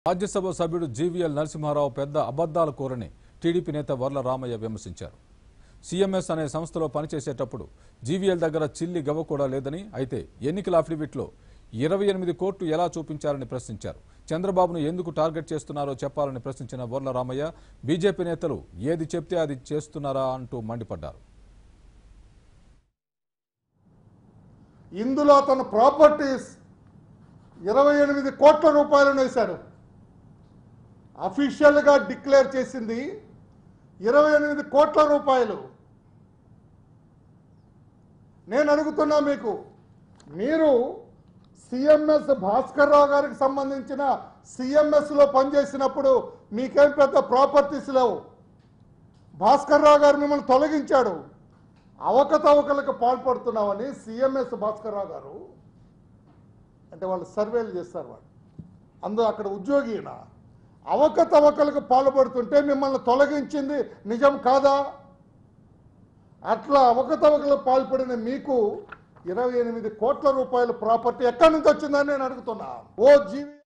రాజ్యసభ సభ్యుడు జీవీఎల్ నరసింహారావు పెద్ద అబద్దాల కోరని టీడీపీ నేత వర్ల రామయ్య విమర్శించారు సీఎంఎస్ అనే సంస్థలో పనిచేసేటప్పుడు జీవీఎల్ దగ్గర చిల్లి గవ్వ కూడా లేదని అయితే ఎన్నికల అఫిడవిట్లో ఇరవై ఎనిమిది కోట్లు ఎలా చూపించారని ప్రశ్నించారు చంద్రబాబును ఎందుకు టార్గెట్ చేస్తున్నారో చెప్పాలని ప్రశ్నించిన వర్ల రామయ్య బీజేపీ నేతలు ఏది చెప్తే అది చేస్తున్నారా అంటూ మండిపడ్డారు ఇందులో తన ప్రాపర్టీస్ ఇరవై ఎనిమిది కోట్ల రూపాయలను వేశారు అఫీషియల్గా డిక్లేర్ చేసింది ఇరవై ఎనిమిది కోట్ల రూపాయలు నేను అడుగుతున్నా మీకు మీరు సిఎంఎస్ భాస్కర్ రావు గారికి సంబంధించిన సిఎంఎస్లో పనిచేసినప్పుడు మీకేం పెద్ద ప్రాపర్టీస్ లేవు భాస్కర్ రావు గారు మిమ్మల్ని తొలగించాడు అవకతవకలకు పాల్పడుతున్నామని సిఎంఎస్ భాస్కర్ రావు గారు అంటే వాళ్ళు సర్వేలు చేస్తారు వాళ్ళు అందు అక్కడ ఉద్యోగి ఈయన. అవకతవకలకు పాల్పడుతుంటే మిమ్మల్ని తొలగించింది నిజం కాదా అట్లా అవకతవకలకు పాల్పడిన మీకు ఇరవై ఎనిమిది కోట్ల రూపాయల ప్రాపర్టీ ఎక్కడి నుంచి వచ్చిందని నేను అడుగుతున్నా ఓ జీవి